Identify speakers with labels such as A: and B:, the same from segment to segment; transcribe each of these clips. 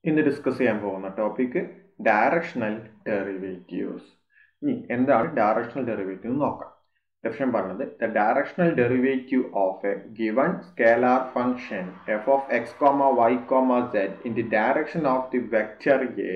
A: ഇന്ന് ഡിസ്കസ് ചെയ്യാൻ പോകുന്ന ടോപ്പിക് ഡയറക്ഷണൽ ഡെറിവേറ്റീവ്സ് ഇനി എന്താണ് ഡയറക്ഷണൽ ഡെറിവേറ്റീവ് നോക്കാം ഡെഫിഷൻ പറഞ്ഞത് the directional derivative of a given scalar function f of x comma y comma z in the direction of the vector a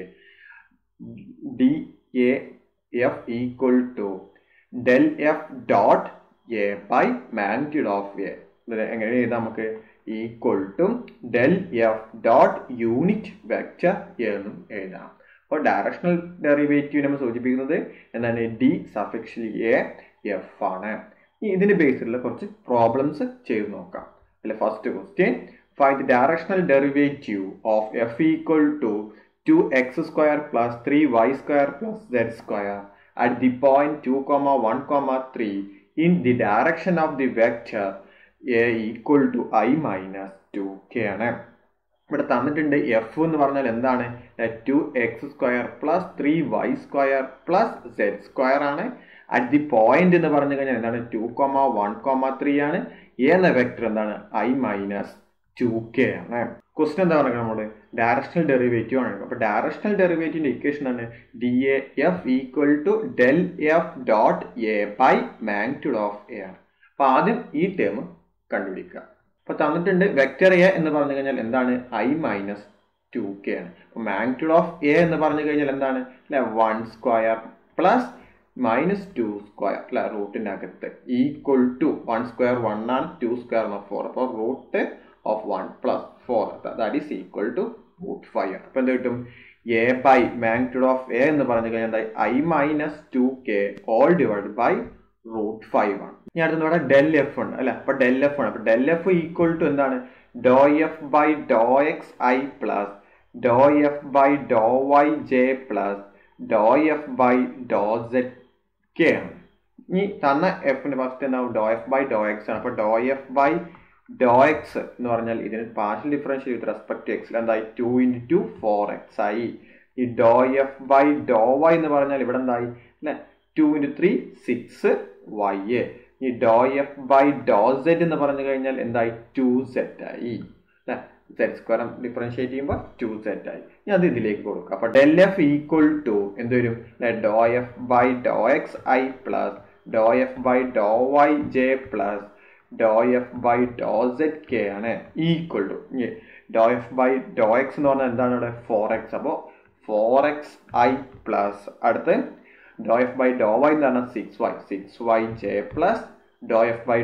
A: d a f equal to del F dot A by magnitude of a എങ്ങനെ എഴുതാം നമുക്ക് equal to del F dot unit vector എന്നും എഴുതാം അപ്പോൾ directional derivative നമ്മൾ സൂചിപ്പിക്കുന്നത് എന്താണ് D സഫിക്സിൽ A F ആണ് ഇനി ഇതിന് ബേസിലുള്ള കുറച്ച് പ്രോബ്ലംസ് ചെയ്ത് നോക്കാം അല്ലെ first question find directional derivative of F equal to two X square plus three y square plus Z square at the point two comma one comma three in the direction of the vector A equal to I minus two K ആണ് ഇവിടെ തന്നിട്ടുണ്ട് f എന്ന് പറഞ്ഞാൽ എന്താണ് two X square plus three y square plus Z square ആണ് at the point എന്ന് പറഞ്ഞു കഴിഞ്ഞാൽ എന്താണ് to comma one comma three ആണ് എ എന്ന വെക്ടർ എന്താണ് ഐ മൈനസ് ടു കെ ആണ് ക്വസ്റ്റൻ എന്താ പറയുക നമ്മൾ ഡയറക്ഷണൽ ഡെറിവേറ്റീവ് ആണ് അപ്പൊ ഡയറക്ഷണൽ ഡെറിവേറ്റീവിന്റെ ഇക്വേഷൻ ആണ് d a f equal to del F dot A by magnitude of A ആണ് അപ്പൊ ആദ്യം ഈ ടേം കണ്ടുപിടിക്കുക അപ്പൊ തന്നിട്ടുണ്ട് വെക്ടർ എ എന്ന് പറഞ്ഞു കഴിഞ്ഞാൽ എന്താണ് ഐ മൈനസ് ടു കെ ആണ് അപ്പൊ മാഗ്നിറ്റ്യൂഡ് ഓഫ് എ എന്ന് പറഞ്ഞു കഴിഞ്ഞാൽ എന്താണ് അല്ലെ one square plus minus two square അല്ലെ റൂട്ടിന്റെ അകത്ത് equal to one square one ആണ് ടു സ്ക്വയർ ഫോർ അപ്പോൾ root of one plus four that is equal to root five ആണ് അപ്പൊ എന്ത് കിട്ടും a by magnitude of A എന്ന് പറഞ്ഞു കഴിഞ്ഞാൽ എന്തായി i minus two K all divide by root five ആണ് ഇനി അടുത്ത ഇവിടെ ഡെൽ എഫ് ഉണ്ട് അല്ലെ അപ്പൊ ഡെൽ എഫ് ആണ് അപ്പൊ ഡെൽ എഫ് ഈക്വൽ ടു എന്താണ് doh f by Dr X I plus doh f by Dr Y J plus doh f by Dr Z K ആണ് ഇനി തന്ന എഫിന്റെ ഫസ്റ്റ് എന്താവും do F by Dr X ആണ് അപ്പൊ do F by Dr X എന്ന് പറഞ്ഞാൽ ഇതിന് partial differential with respect to എക്സിൽ എന്തായി two into two four x ആയി ഈ doh f by Dr Y എന്ന് പറഞ്ഞാൽ ഇവിടെ എന്തായി അല്ലെ two into three six y എ ഈ doh f by Dr Z എന്ന് പറഞ്ഞു കഴിഞ്ഞാൽ എന്തായി ടു സെറ്റ് ആയി അല്ലെ സെറ്റ് സ്ക്വയർ ഡിഫറൻഷിയേറ്റ് ചെയ്യുമ്പോൾ ടു സെറ്റ് ആയി ഇനി അത് ഇതിലേക്ക് കൊടുക്കുക അപ്പൊ ഡെൽ എഫ് ഈക്വൽ ടു എന്ത് വരും do F by Dr X I plus doh f by Dr Y J plus doh f by Dr Z K ആണ് equal to doh f by Dr X എന്ന് പറഞ്ഞാൽ എന്താണ് ഇവിടെ four x അപ്പോൾ four x I plus അടുത്ത് doh f by Dr Y എന്ന് പറഞ്ഞാൽ six y six y J plus doh f by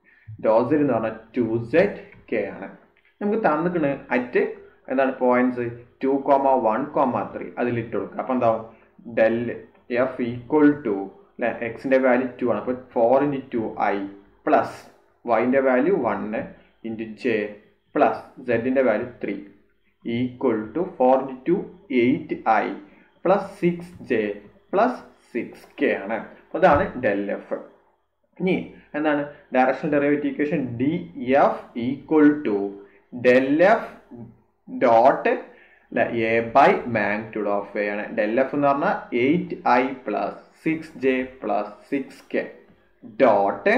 A: Dr Z എന്ന് പറഞ്ഞാൽ ടു സെഡ് കെ ആണ് നമുക്ക് തന്നിക്കണ് അറ്റ് എന്താണ് points two comma one comma three അതിലിട്ട് കൊടുക്കുക അപ്പം എന്താവും ഡെൽ എഫ് ഈക്വൽ ടു അല്ലെ എക്സിന്റെ വാല്യൂ ടു ആണ് അപ്പോൾ four into two I plus വൈൻ്റെ value one into j plus സെഡിൻ്റെ value three equal to four into two eight i plus six j plus six k ആണ് അതാണ് del F ഇനി എന്താണ് directional derivative equation d F equal to del F dot A by magnitude of A ആണ് del F എന്ന് പറഞ്ഞാൽ eight i plus six j plus six k dot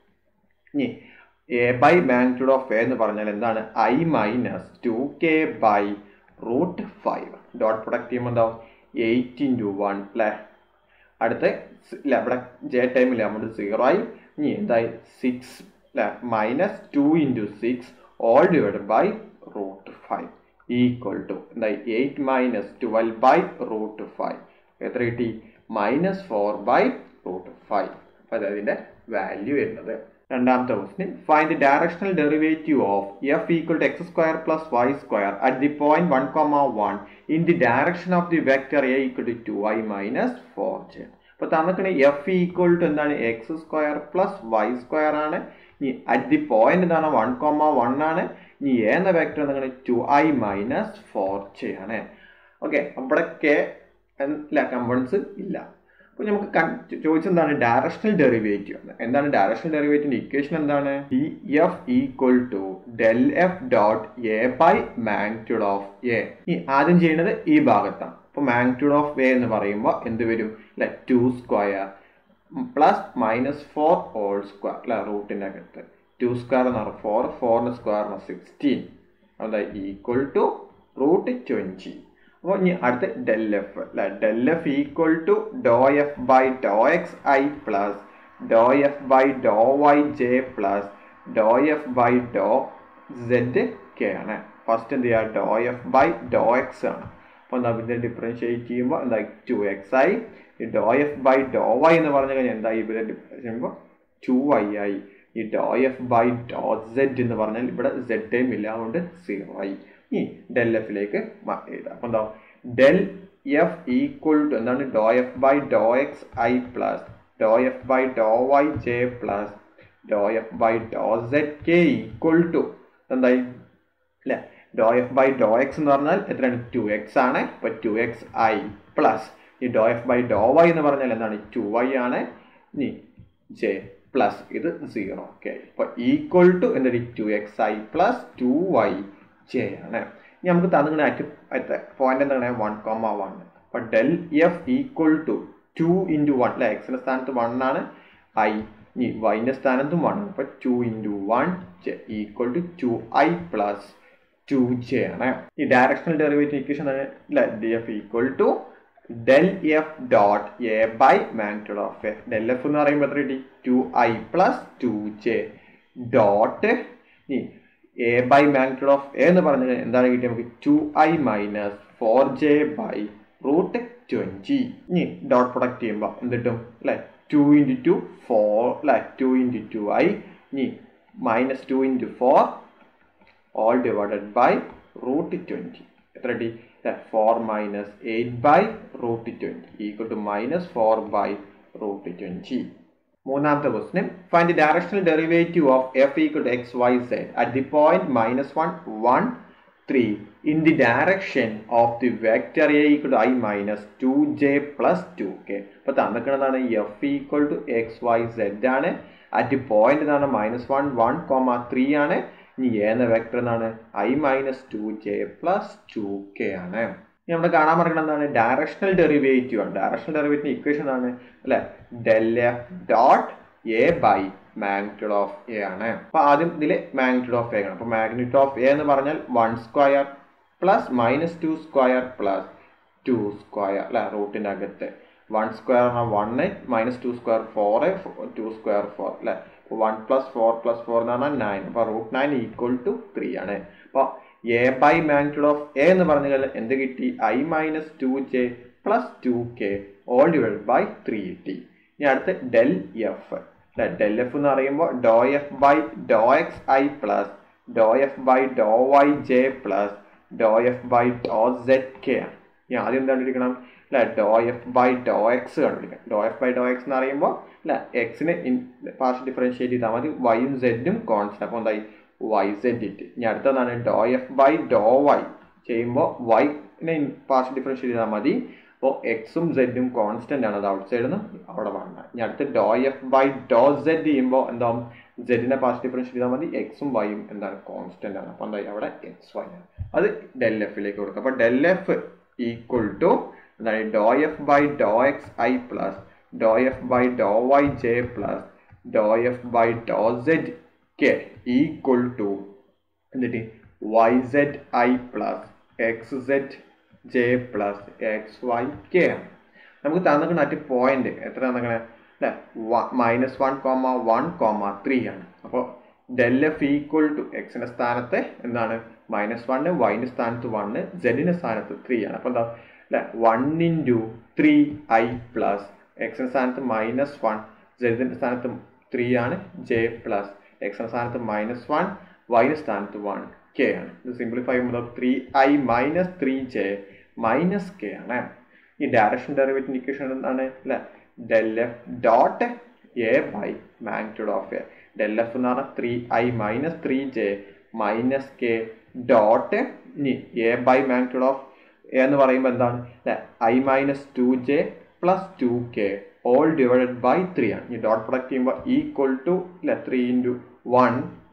A: ഇനി A by magnitude of A എന്ന് പറഞ്ഞാൽ എന്താണ് I minus two k by root five dot product ചെയ്യുമ്പോൾ എന്താവും eight into one അല്ലേ അടുത്ത് ഇല്ല ഇവിടെ ജെ ടൈമില്ല നമ്മൾ സീറോ ആയി ഇനി എന്തായി സിക്സ് അല്ലെ minus two into six all divide by root five equal to എന്തായി eight minus twelve by root five എത്ര കിട്ടി minus four by root five അപ്പം അതിൻ്റെ വാല്യൂ വരുന്നത് രണ്ടാമത്തെ question find the directional derivative of F equal to X square plus Y square at the point one comma one in the direction of the vector A equal to two I minus four j അപ്പൊ തന്നിക്കണ F equal to എന്താണ് x square plus Y square ആണ് ഇനി at the point എന്താണ് one comma one ആണ് ഇനി A എന്ന vector എന്താണ് two I minus four j ആണ് ഓക്കെ അവിടെ കെ അല്ല കമ്പൺസ് ഇല്ല അപ്പൊ നമുക്ക് ചോദിച്ചെന്താണ് ഡയറക്ഷണൽ ഡെറിവേറ്റീവ് എന്താണ് ഡയറക്ഷണൽ ഡെറിവേറ്റീവിന്റെ ഇക്വേഷൻ എന്താണ് d F equal to del F dot A by magnitude of a ഈ ആദ്യം ചെയ്യുന്നത് ഈ ഭാഗത്താണ് അപ്പൊ മാഗ്നിറ്റ്യൂഡ് ഓഫ് എ എന്ന് പറയുമ്പോൾ എന്ത് വരും അല്ലെ two square plus minus four whole square അല്ലെ റൂട്ടിന്റെ അകത്ത് ടു സ്ക്വയർ എന്ന് പറഞ്ഞാൽ ഫോർ ഫോറിന് സ്ക്വയർ സിക്സ്റ്റീൻ അതായത് ഈക്വൽ ടു റൂട്ട് ട്വൻറ്റി അപ്പോൾ ഇനി അടുത്ത ഡെൽ എഫ് അല്ലെ del F equal to doh f by Dr X I plus doh f by Dr Y J plus doh f by Dr Z K ആണ് first എന്ത് ചെയ്യുക dow F by Dr X ആണ് അപ്പോൾ എന്താ ഇതിനെ differentiate ചെയ്യുമ്പോൾ എന്താ two X ആയി ഈ doh f by Dr Y എന്ന് പറഞ്ഞു കഴിഞ്ഞാൽ എന്താ ഇവിടെ ഡിഫറൻസ് ചെയ്യുമ്പോൾ ടു വൈ ആയി ഈ doh f by Dr Z എന്ന് പറഞ്ഞാൽ ഇവിടെ സെഡേം ഇല്ല അതുകൊണ്ട് സീറോ ആയി ഈ ഡെൽ എഫിലേക്ക് എഴുതാം അപ്പോൾ എന്താ ഡെൽ എഫ് ഈക്വൽ ടു എന്താണ് doh f by Dr X I plus doh f by Dr Y J plus doh f by Dr Z K equal to എന്തായി അല്ലേ dow F by Dr X എന്ന് പറഞ്ഞാൽ എത്രയാണ് to X ആണ് ഇപ്പൊ two X I plus ഈ doh f by Dr Y എന്ന് പറഞ്ഞാൽ എന്താണ് ടു വൈ ആണ് ഇനി ജെ പ്ലസ് ഇത് സീറോ ഓക്കെ ഇപ്പൊ ഈക്വൽ ടു എന്താണ് two X I plus two Y J ആണ് ഇനി നമുക്ക് തന്നിങ്ങനെ പോയിന്റ് എന്താണ് വൺ കോമ വൺ അപ്പൊ del F equal to two into one അല്ലെ എക്സിന്റെ സ്ഥാനത്ത് വൺ ആണ് ഐ ഇനി വൈൻ്റെ സ്ഥാനത്തും വൺ ആണ് അപ്പൊ two into one J equal to two I plus two J ആണ് ഈ ഡയറക്ഷണൽ ഡെറിവേറ്റീവ് ഇക്വേഷൻ അല്ലെ D F equal to del F dot A by magnitude of F del F എന്ന് പറയുമ്പോൾ എത്ര കിട്ടി two I plus two J dot ഇനി A by magnitude of A എന്ന് പറഞ്ഞാൽ എന്താണ് കിട്ടിയത് നമുക്ക് two I minus four J by root twenty ഇനി ഡോട്ട് പ്രൊഡക്റ്റ് ചെയ്യുമ്പോൾ എന്ത് കിട്ടും അല്ലേ ടു ഇൻറ്റു ടു ഫോർ അല്ലേ ടു ഇൻറ്റു ടു ഐ ഇനി minus two into four all divided by root twenty എത്ര കിട്ടി four minus eight by root twenty equal to minus four by root twenty മൂന്നാമത്തെ question find the directional derivative of F equal to X Y Z at the point minus one one three in the direction of the vector A equal to I minus two J plus two K അപ്പൊ തന്നിക്കുന്നതാണ് F equal to X Y Z ആണ് at the point എന്താണ് minus one one comma three ആണ് ഇനി A എന്ന vector എന്താണ് I minus two J plus two K ആണ് ഇനി നമ്മൾ കാണാൻ പറയുന്നത് എന്താണ് ഡയറക്ഷണൽ ഡെറിവേറ്റീവ് ആണ് ഡയറക്ഷണൽ ഡെറിവേറ്റീവ് ഇക്വേഷൻ ആണ് അല്ലെ del F dot A by magnitude of A ആണ് അപ്പൊ ആദ്യം ഇതിൽ മാഗ്നിറ്റ്യൂഡ് ഓഫ് എ ആണ് അപ്പൊ മാഗ്നിറ്റ്യൂഡ് ഓഫ് എ എന്ന് പറഞ്ഞാൽ one square plus minus two square plus two square അല്ലെ റൂട്ടിന്റെ അകത്ത് വൺ സ്ക്വയർ പറഞ്ഞാൽ one minus two square four two square four അല്ലെ one plus four plus four എന്ന് പറഞ്ഞാൽ നയൻ അപ്പൊ root nine equal to three ആണ് അപ്പൊ A by magnitude of A എന്ന് പറഞ്ഞു കഴിഞ്ഞാൽ എന്ത് കിട്ടി I minus two J plus two K all divide by three കിട്ടി ഇനി അടുത്ത് ഡെൽ എഫ് ഡെൽ എഫ് എന്ന് പറയുമ്പോൾ dow F by Dr X I plus doh f by Dr Y J plus doh f by Dr Z K ആണ് ഇനി ആദ്യം എന്ത് കണ്ടുപിടിക്കണം അല്ലെ doh f by Dr X കണ്ടുപിടിക്കണം dow F by Dr X എന്ന് പറയുമ്പോൾ അല്ലെ എക്സിനെ പാർഷ്യൽ ഡിഫറൻഷിയേറ്റ് ചെയ്താൽ മതി വൈയും സെഡും കോൺസ്റ്റന്റ് അപ്പോൾ എന്തായി വൈ സെഡ് ഇറ്റ് ഇനി അടുത്തതാണ് dow F by Dr Y ചെയ്യുമ്പോൾ വൈനെ പാർഷ്യൽ ഡിഫറൻഷിയേറ്റ് ചെയ്താൽ മതി അപ്പോൾ എക്സും സെഡും കോൺസ്റ്റന്റ് ആണ് അത് ഔട്ട് സൈഡിൽ നിന്ന് അവിടെ വേണ്ട ഇനി അടുത്ത് doh f by Dr Z ചെയ്യുമ്പോൾ എന്താവും സെഡിനെ പാർഷ്യൽ ഡിഫറൻഷിയേറ്റ് ചെയ്താൽ മതി എക്സും വൈയും എന്താണ് കോൺസ്റ്റന്റ് ആണ് അപ്പോൾ എന്തായി അവിടെ എക്സ് വൈ ആണ് അത് ഡെൽ എഫിലേക്ക് കൊടുക്കുക അപ്പോൾ ഡെൽ എഫ് ഈക്വൽ ടു എന്താണ് doh f by Dr X I plus doh f by Dr Y J plus doh f by Dr Z K equal to എന്നിട്ട് Y Z I plus X Z J plus X Y K ആണ് നമുക്ക് തന്നിട്ട് മറ്റ് point എത്ര തന്നിക്കണേ അല്ലെ minus one comma one comma three ആണ് അപ്പോൾ ഡെൽ എഫ് ഈക്വൽ ടു എക്സിന്റെ സ്ഥാനത്ത് എന്താണ് മൈനസ് വണ്ണ് വൈൻ്റെ സ്ഥാനത്ത് വണ്ണ് സെഡിന്റെ സ്ഥാനത്ത് ത്രീ ആണ് അപ്പോൾ എന്താ അല്ലെ one into three I plus എക്സിന്റെ സ്ഥാനത്ത് മൈനസ് വൺ സെഡിന്റെ സ്ഥാനത്ത് ത്രീ ആണ് ജെ പ്ലസ് എക്സിന്റെ സ്ഥാനത്ത് മൈനസ് വൺ വൈൻ്റെ സ്ഥാനത്ത് വൺ കെ ആണ് ഇത് സിംപ്ലിഫൈ ചെയ്യുമ്പോൾ three I minus three J minus K ആണ് ഈ ഡയറക്ഷൻ ഡെറിവേറ്റീവ് ഇക്വേഷൻ എന്താണ് അല്ലെ del F dot A by magnitude of A del F എന്ന് പറഞ്ഞാൽ three I minus three J minus K dot ഇനി A by magnitude of A എന്ന് പറയുമ്പോൾ എന്താണ് അല്ലെ I minus two J plus two K all divided by three ആണ് ഈ dot product ചെയ്യുമ്പോൾ ഈക്വൽ ടു അല്ലെ three into one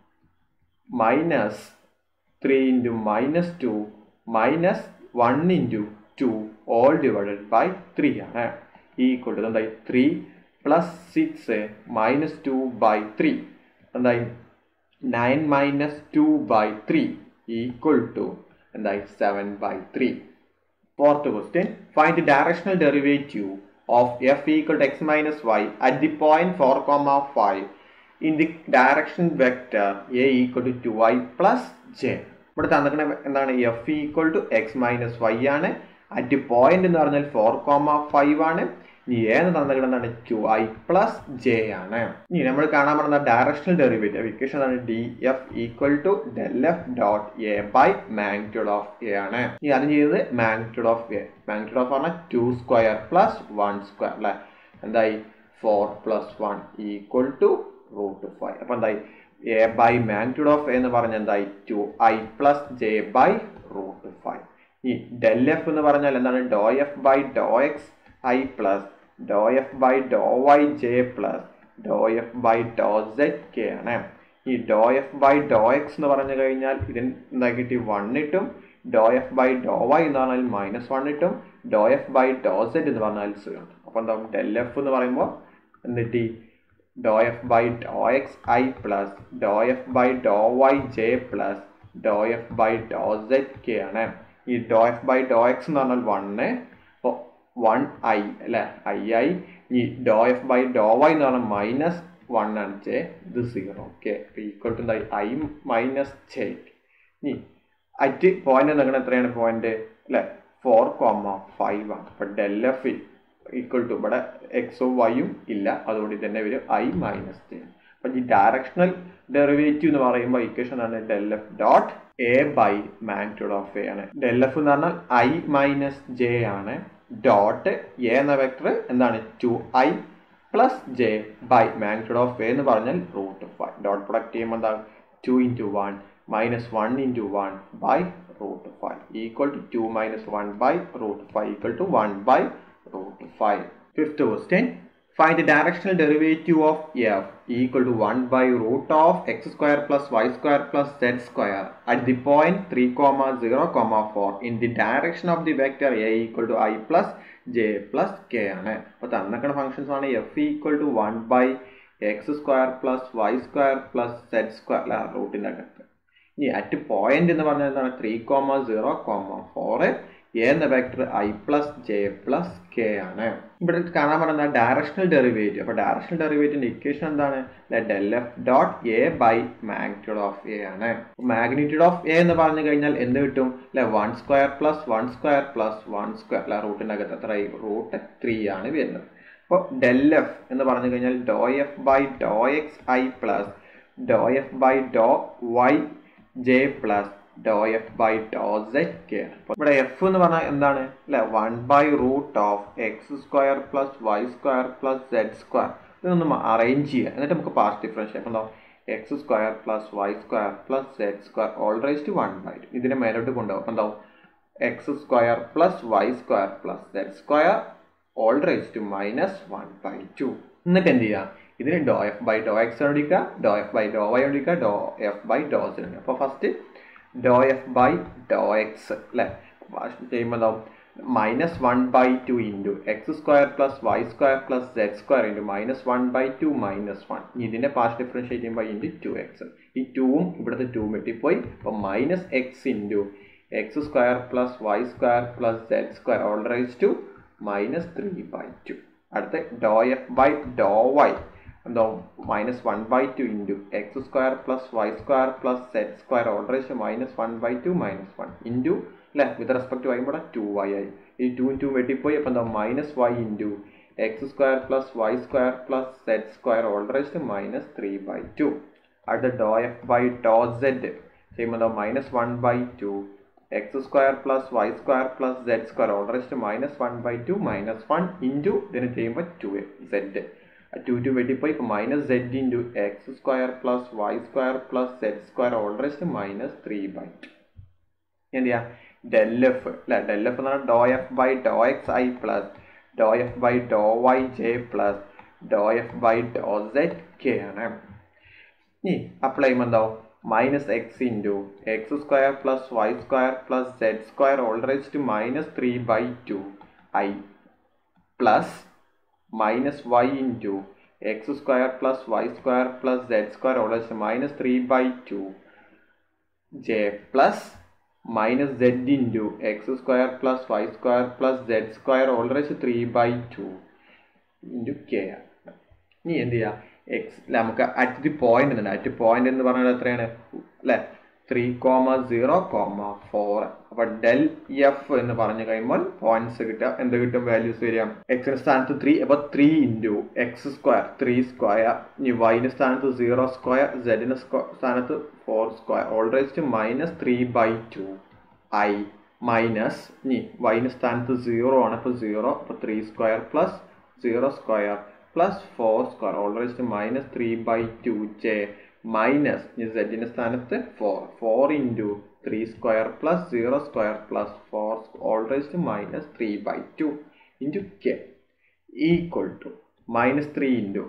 A: minus three into minus two minus one into two all divided by three ആണ് equal to എന്തായി three plus six minus two by three എന്തായി nine minus two by three equal to എന്തായി seven by three fourth question find the directional derivative of F equal to X minus Y at the point four comma five in the direction vector A equal to two Y plus J ഇവിടെ തന്നിരിക്കുന്ന എന്താണ് F equal to X minus Y ആണ് at point എന്ന് പറഞ്ഞാൽ four comma five ആണ് ഇനി A എന്ന് തന്നിരിക്കുന്നത് എന്താണ് ടു ഐ പ്ലസ് ജെ ആണ് ഇനി നമ്മൾ കാണാൻ പറഞ്ഞ ഡയറക്ഷണൽ ഡെറിവേറ്റീവ് ഇക്വേഷൻ ആണ് D F equal to del F dot A by magnitude of A ആണ് ഇനി അത് ചെയ്തത് magnitude of A magnitude of പറഞ്ഞാൽ two square plus one square അല്ലെ എന്തായി four plus one equal to root five അപ്പൊ എന്തായി എ ബൈ മാഗ്നിറ്റ്യൂഡ് ഓഫ് എന്ന് പറഞ്ഞ എന്തായി two I plus J by root five ഈ ഡെൽ എഫ് എന്ന് പറഞ്ഞാൽ എന്താണ് doh f by Dr X I plus doh f by Dr Y J plus doh f by Dr Z K ആണ് ഈ doh f by Dr X എന്ന് പറഞ്ഞു കഴിഞ്ഞാൽ ഇതിന് നെഗറ്റീവ് വൺ ഇട്ടും dow F by Dr Y എന്ന് പറഞ്ഞാൽ minus one ഇട്ടും dow F by Dr Z എന്ന് പറഞ്ഞാൽ സീറോ അപ്പൊ എന്താ ഡെൽ എഫ് എന്ന് പറയുമ്പോൾ എന്നിട്ട് dow F by Dr X I plus doh f by Dr Y J plus doh f by Dr Z K ആണ് ഈ doh f by Dr X എന്ന് പറഞ്ഞാൽ വണ്ണ് അപ്പോൾ വൺ ഐ അല്ലെ ഐ ഐ ഈ doh f by Dr Y എന്ന് പറഞ്ഞാൽ minus one ആണ് ജെ ഇത് zero okay equal to I minus J ഇനി അറ്റ് പോയിന്റ് നിൽക്കുന്ന എത്രയാണ് പോയിന്റ് അല്ലെ ഫോർ കോമ ഫൈവ് ആണ് അപ്പൊ ഡെൽ എഫ് ഈക്വൽ ടു ഇവിടെ എക്സും വൈയും ഇല്ല അതുകൊണ്ട് തന്നെ വരും ഐ മൈനസ് ജെ അപ്പൊ ഈ ഡയറക്ഷണൽ ഡെറിവേറ്റീവ് എന്ന് പറയുമ്പോൾ ഇക്വേഷൻ ആണ് del F dot A by magnitude of A ആണ് ഡെൽ എഫ് എന്ന് പറഞ്ഞാൽ ഐ മൈനസ് ജെ ആണ് ഡോട്ട് എ എന്ന വെക്ടർ എന്താണ് two I plus J by magnitude of A എന്ന് പറഞ്ഞാൽ റൂട്ട് ഫൈവ് ഡോട്ട് പ്രൊഡക്റ്റ് ചെയ്യുമ്പോൾ എന്താ two into one minus one into one by root five equal to two minus one by root five equal to one by root five fifth question Find the directional derivative of f equal to 1 by root of x square plus y square plus z square at the point 3 comma 0 comma 4 in the direction of the vector a equal to i plus j plus k ആണ് അപ്പോൾ തന്നിരിക്കുന്ന functions ആണ് F equal to one by X square plus Y square plus Z square അല്ല റൂട്ടിൻ്റെ അകത്ത് ഇനി at point എന്ന് പറഞ്ഞാൽ എന്താണ് three comma zero comma four A എന്ന vector I plus J plus K ആണ് ഇവിടെ കാണാൻ പറയുന്ന ഡയറക്ഷണൽ ഡെറിവേറ്റീവ് അപ്പൊ ഡയറക്ഷണൽ ഡെറിവേറ്റീവിന്റെ ഇക്വേഷൻ എന്താണ് del F dot A by magnitude of A ആണ് മാഗ്നിറ്റ്യൂഡ് ഓഫ് എ എന്ന് പറഞ്ഞു കഴിഞ്ഞാൽ എന്ത് കിട്ടും അല്ലെ one square plus one square plus one square അല്ല റൂട്ടിന്റെ അകത്ത് എത്ര റൂട്ട് ത്രീ ആണ് വരുന്നത് അപ്പോൾ ഡെൽ എഫ് എന്ന് പറഞ്ഞു കഴിഞ്ഞാൽ dow F by Dr X I plus doh f by Dr Y J plus doh f by Dr Z K ഇവിടെ എഫ് എന്ന് പറഞ്ഞാൽ എന്താണ് അല്ലെ one by root of X square plus Y square plus Z square ഇതൊന്നും arrange ചെയ്യുക എന്നിട്ട് നമുക്ക് part differential അപ്പം എന്താ X square plus Y square plus Z square all raise to one by two ഇതിനെ മേലോട്ട് കൊണ്ടുപോകും അപ്പം എന്താവും X square plus Y square plus Z square all raise to minus one by two എന്നിട്ട് എന്ത് ചെയ്യുക ഇതിന് doh F by Dr X എടുക്കുക doh F by Dr Y എടുക്കുക doh F by Dr Z എടുക്കുക അപ്പോൾ first doh F by Dr X അല്ലേ ചെയ്യുമ്പോൾ എന്താവും minus one by two into X square plus Y square plus Z square into minus one by two minus one ഇതിൻ്റെ part differentiate ചെയ്യുമ്പോൾ into two X ഈ ടൂവും ഇവിടുത്തെ two വെട്ടിപ്പോയി അപ്പോൾ minus X into X square plus Y square plus Z square whole rise to minus three by two അടുത്ത doh F by Dr Y എന്തോ minus one by two into X square plus Y square plus Z square whole ratio minus one by two minus one into അല്ലേ with respect വൈകുമ്പോൾ two Y ആയി ഈ two two വെട്ടിപ്പോയി അപ്പോൾ എന്താ minus Y into X square plus Y square plus Z square whole ratio minus three by two അടുത്ത doh F by Dr Z ചെയ്യുമ്പോൾ എന്താ minus one by two X square plus Y square plus Z square whole ratio minus one by two minus one into ഇതിന് ചെയ്യുമ്പോൾ two Z two two വെട്ടിപ്പോയി ഇപ്പോൾ minus Z into X square plus Y square plus Z square whole raised minus three by to എന്ത് ചെയ്യാം del F അല്ലെ del F എന്ന് പറഞ്ഞാൽ doh F by Dr X I plus doh f by Dr Y J plus doh f by Dr Z K ആണ് ഇനി apply ചെയ്യുമ്പോൾ എന്താവും minus X into X square plus Y square plus Z square whole raised minus three by two I plus minus y into x square plus y square plus z square all is minus 3 by 2 j plus minus Z into X square plus Y square plus Z square whole raise three by two into K ആണ് ഇനി എന്ത് ചെയ്യുക X അല്ല നമുക്ക് at the point ഉണ്ട് at point എന്ന് പറഞ്ഞാൽ എത്രയാണ് അല്ലെ three comma zero comma four അപ്പൊ ഡെൽ എഫ് എന്ന് പറഞ്ഞു കഴിയുമ്പോൾ പോയിന്റ്സ് കിട്ടുക എന്ത് കിട്ടും വാല്യൂസ് വരിക എക്സിന് സ്ഥാനത്ത് ത്രീ അപ്പൊ three into X square three square ഇനി വൈന് സ്ഥാനത്ത് സീറോ സ്ക്വയർ സെഡിന് സ്ഥാനത്ത് four square whole raised minus three by two I minus ഇനി വൈന് സ്ഥാനത്ത് സീറോ ആണ് അപ്പൊ സീറോ അപ്പൊ three square plus zero square plus four square whole raised minus three by two J minus ഇനി സെഡിന്റെ സ്ഥാനത്ത് four four into three square plus zero square plus four whole raised minus three by two into K equal to minus three into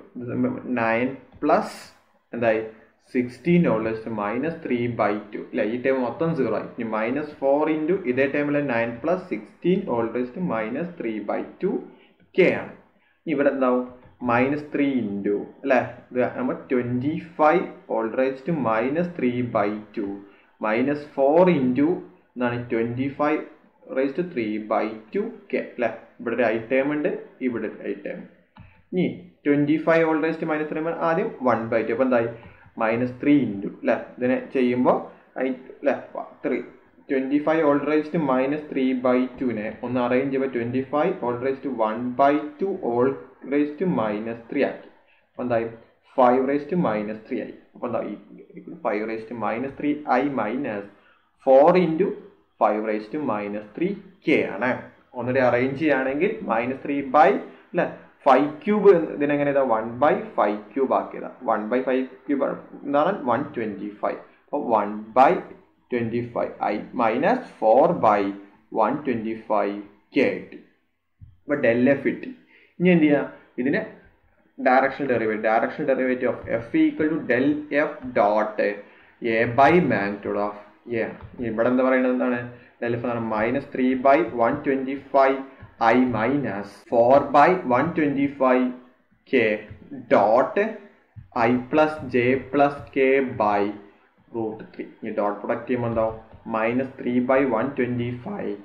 A: nine plus എന്തായി sixteen whole raised minus three by two അല്ല ഈ time മൊത്തം zero ആയി ഇനി minus four into ഇതേ ടൈമിൽ nine plus sixteen whole raised minus three by two K ആണ് ഇവിടെ എന്താവും മൈനസ് ത്രീ ഇൻറ്റു അല്ലേ ഇത് നമ്മൾ twenty five whole rise to minus three by two minus four into എന്താണ് twenty five rise to three by two K അല്ലേ ഇവിടെ ഒരു ഐറ്റം ഉണ്ട് ഇവിടെ ഒരു ഐറ്റം ഇനി twenty five whole rise to minus three ആദ്യം വൺ ബൈ ടു അപ്പോൾ എന്തായി മൈനസ് ത്രീ ഇൻറ്റു അല്ലേ ഇതിനെ ചെയ്യുമ്പോൾ അല്ലേ three twenty five whole rise to minus three by ടുവിനെ ഒന്ന് അറേഞ്ച് ചെയ്യുമ്പോൾ twenty five whole rise to one by two whole raise to minus three ആക്കി അപ്പോൾ എന്തായി five raise to minus three ആയി അപ്പോൾ എന്താ five raise to minus three I minus four into five raise to minus three K ആണ് ഒന്നുകൂടി arrange ചെയ്യുകയാണെങ്കിൽ minus three by അല്ലേ ഫൈവ് ക്യൂബ് ഇതിനെങ്ങനെ ഇതാ one by five cube ആക്കിയതാ one by five cube എന്താണ് വൺ ട്വൻറ്റി ഫൈവ് അപ്പോൾ one by twenty five I minus four by one twenty five K കിട്ടി അപ്പോൾ ഡെൽ എഫ് കിട്ടി ഇനി എന്ത് ചെയ്യുക ഇതിന് directional derivative directional derivative of F equal to del F dot A by magnitude of A ആണ് ഇവിടെ എന്താ പറയുന്നത് എന്താണ് ഡെൽ എഫ് എന്ന് minus three by one twenty five I minus four by one twenty five K dot I plus J plus K by root three ഈ dot product ചെയ്യുമ്പോൾ എന്താവും minus three by one twenty five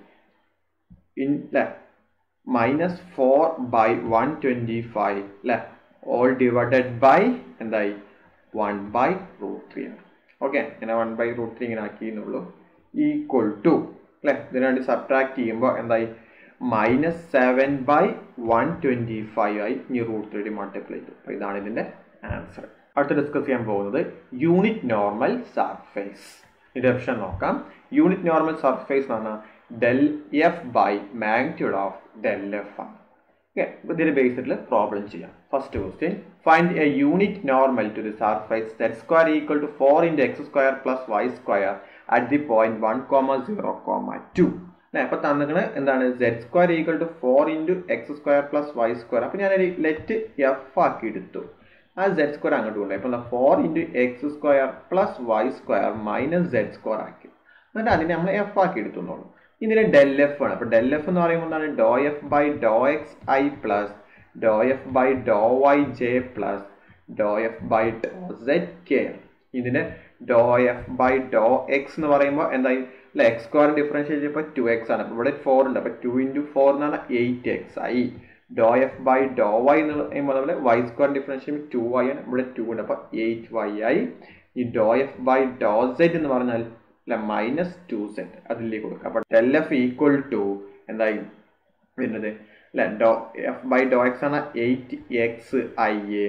A: in അല്ലേ minus four by one twenty five അല്ലേ whole divided by എന്തായി one by root three ആണ് okay ഇങ്ങനെ one by root three ഇങ്ങനെ ആക്കിയെന്നുള്ളൂ ഈക്വൽ ടു അല്ലേ ഇതിനു വേണ്ടി സബ്ട്രാക്ട് ചെയ്യുമ്പോൾ എന്തായി minus seven by one twenty five ആയി ഇനി റൂട്ട് ത്രീ മൾട്ടിപ്ലൈ ചെയ്തു അപ്പോൾ ഇതാണ് ഇതിൻ്റെ ആൻസർ അടുത്ത് ഡിസ്കസ് ചെയ്യാൻ പോകുന്നത് യൂണിറ്റ് നോർമൽ സർഫേസ് ഇതിൻ്റെ ഓപ്ഷൻ നോക്കാം യൂണിറ്റ് നോർമൽ സർഫേസ് എന്ന് പറഞ്ഞാൽ del F by magnitude of del F ആണ് ഓക്കെ ഇതിന്റെ ബേസിൽ പ്രോബ്ലം ചെയ്യാം first question find a unit normal to the surface that square equal to four into X square plus Y square at the point one comma zero comma two അല്ലെ അപ്പൊ തന്നിക്കണ് എന്താണ് Z square equal to four into X square plus Y square അപ്പൊ ഞാൻ let F ആക്കി എടുത്തു ആ Z square അങ്ങോട്ട് കൊണ്ടുപോയി അപ്പൊ four into X square plus Y square minus Z square ആക്കി എന്നിട്ട് അതിനെ നമ്മൾ എഫ് ആക്കി എടുത്തുന്നുള്ളൂ ഇതിന് ഡെൽ എഫ് ആണ് അപ്പൊ ഡെൽ എഫ് എന്ന് പറയുമ്പോൾ എന്താണ് doh f by Dr X I plus doh f by Dr Y J plus doh f by Dr Z K ഇതിന് doh F by Dr X എന്ന് പറയുമ്പോൾ എന്തായി അല്ലെ എക്സ് സ്ക്വയർ ഡിഫറൻഷിയേറ്റ് ചെയ്യുമ്പോൾ ടു എക്സ് ആണ് അപ്പൊ ഇവിടെ ഫോർ ഉണ്ട് അപ്പൊ ടു ഇൻറ്റു ഫോർ എന്ന് പറഞ്ഞാൽ എയ്റ്റ് എക്സ് ആയി doh F by Dr Y എന്ന് പറയുമ്പോൾ നമ്മൾ Y square differentiate two Y ആണ് ഇവിടെ ടു ഉണ്ട് അപ്പൊ എയ്റ്റ് വൈ ആയി ഈ doh f by Dr Z എന്ന് പറഞ്ഞാൽ അല്ല മൈനസ് ടു സെറ്റ് അതിലേക്ക് കൊടുക്കുക അപ്പൊ ഡെൽ എഫ് ഈക്വൽ ടു എന്തായി വരുന്നത് അല്ലെ doh f by Dr X ആണ് eight X I a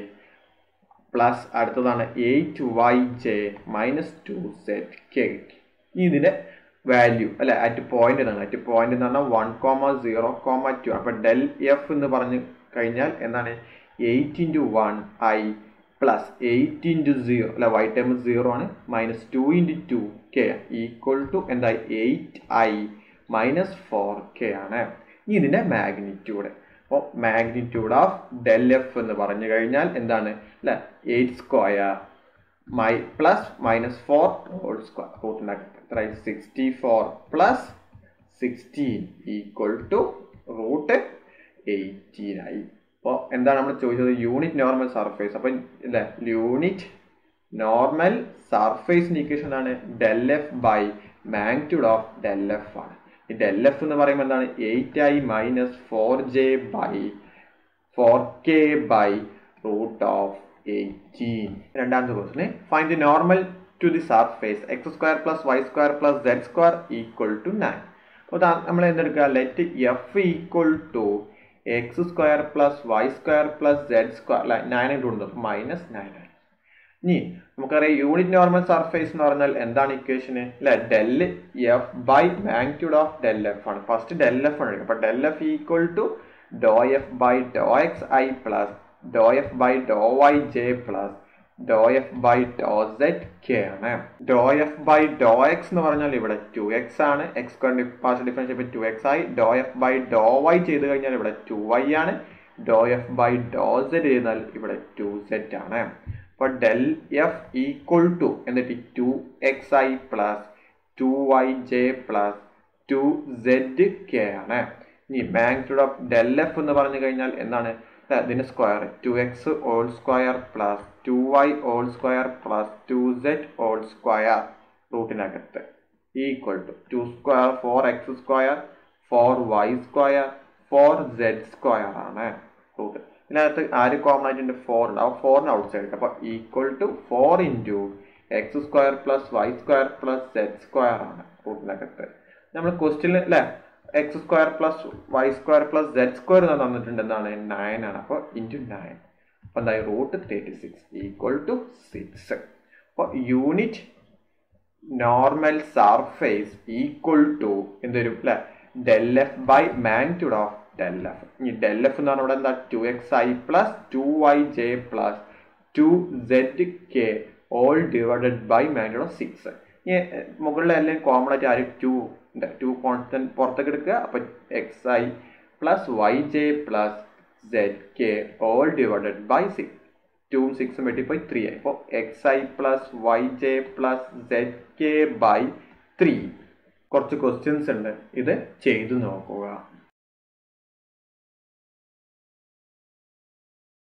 A: plus അടുത്തതാണ് eight Y J minus two set K ഇനി ഇതിന്റെ വാല്യൂ അല്ലെ അറ്റ് പോയിന്റ് എന്നാണ് അറ്റ് പോയിന്റ് എന്ന് പറഞ്ഞാൽ one comma zero comma two അപ്പൊ ഡെൽ എഫ് എന്ന് പറഞ്ഞു കഴിഞ്ഞാൽ എന്താണ് eight into one I plus eight into zero അല്ല വൈ ടൈം സീറോ ആണ് minus two into two K equal to എന്താ eight I minus four K ആണ് ഇനി ഇതിന്റെ മാഗ്നിറ്റ്യൂഡ് അപ്പോൾ മാഗ്നിറ്റ്യൂഡ് ഓഫ് ഡെൽ എഫ് എന്ന് പറഞ്ഞു കഴിഞ്ഞാൽ എന്താണ് അല്ലെ eight square my plus minus four whole square റൂട്ടിനകത്ത് എത്ര sixty four plus sixteen equal to root eighteen ആയി അപ്പോൾ എന്താണ് നമ്മൾ ചോദിച്ചത് യൂണിറ്റ് നോർമൽ സർഫേസ് അപ്പം അല്ലേ യൂണിറ്റ് നോർമൽ സർഫേസിന്റെ ഇക്വേഷൻ ആണ് del F by magnitude of del F ആണ് ഈ ഡെൽ എഫ് എന്ന് പറയുമ്പോൾ എന്താണ് eight I minus four J by four K by root of eighteen രണ്ടാമത്തെ ക്വസ്റ്റിന് find the normal to the surface X square plus Y square plus Z square equal to nine അപ്പോൾ നമ്മൾ എന്തെടുക്കുക let F equal to X square plus Y square plus Z square അല്ല nine ഇട്ട് കൊടുത്തു minus nine ആണ് ഇനി നമുക്കറിയാം unit normal surface എന്ന് പറഞ്ഞാൽ എന്താണ് ഇക്വേഷന് അല്ലെ del F by magnitude of del F ആണ് ഫസ്റ്റ് ഡെൽ എഫ് ആണ് അപ്പൊ del F equal to doh f by Dr X I plus doh f by Dr Y J plus doh f by Dr Z K ആണ് doh F by Dr X എന്ന് പറഞ്ഞാൽ ഇവിടെ two X ആണ് X partial difference ഇപ്പൊ two X ആയി doh F by Dr Y ചെയ്ത് കഴിഞ്ഞാൽ ഇവിടെ ടു വൈ ആണ് doh F by Dr Z ചെയ്താൽ ഇവിടെ ടു സെഡ് ആണ് അപ്പൊ ഡെൽ എഫ് ഈക്വൽ ടു എന്നിട്ട് two X I plus two Y J plus two Z K ആണ് ഇനി മാഗ്നിറ്റ്യൂഡ് ഓഫ് ഡെൽ എഫ് എന്ന് പറഞ്ഞു കഴിഞ്ഞാൽ എന്താണ് ഇതിന്റെ square two X whole square plus two Y whole square plus two Z whole square റൂട്ടിനകത്ത് equal to two square four X square four Y square four Z square ആണ് root ഇതിനകത്ത് ആര് common ആയിട്ടുണ്ട് ഫോർ ഉണ്ട് ആ ഫോറിന് outside അപ്പൊ equal to four into X square plus Y square plus Z square ആണ് റൂട്ടിനകത്ത് നമ്മൾ ക്വസ്റ്റ്യൻ അല്ലേ X square plus Y square plus Z square എന്ന് തന്നിട്ടുണ്ട് എന്താണ് നയൻ ആണ് അപ്പോൾ ഇൻറ്റു നയൻ അപ്പോൾ എന്തായി root thirty six equal to six അപ്പോൾ unit normal surface equal to എന്തൊരു അല്ലെ del F by magnitude of del F ഇനി ഡെൽ എഫ് എന്ന് പറഞ്ഞാൽ ഇവിടെ എന്താ two X I plus two Y J plus two Z K all divided by magnitude of six ഇനി മുകളിലെ എല്ലാം കോമൺ ആയിട്ട് ആര് ടു ഉണ്ട് ടു കോൺസ്റ്റന്റ് പുറത്തേക്ക് എടുക്കുക അപ്പൊ X I plus Y J plus Z K all divided by six ടൂവും സിക്സും വെട്ടിപ്പോയി ത്രീ ആയി അപ്പോൾ X I plus Y J plus Z K by three കുറച്ച് ക്വസ്റ്റ്യൻസ് ഉണ്ട് ഇത് ചെയ്തു നോക്കുക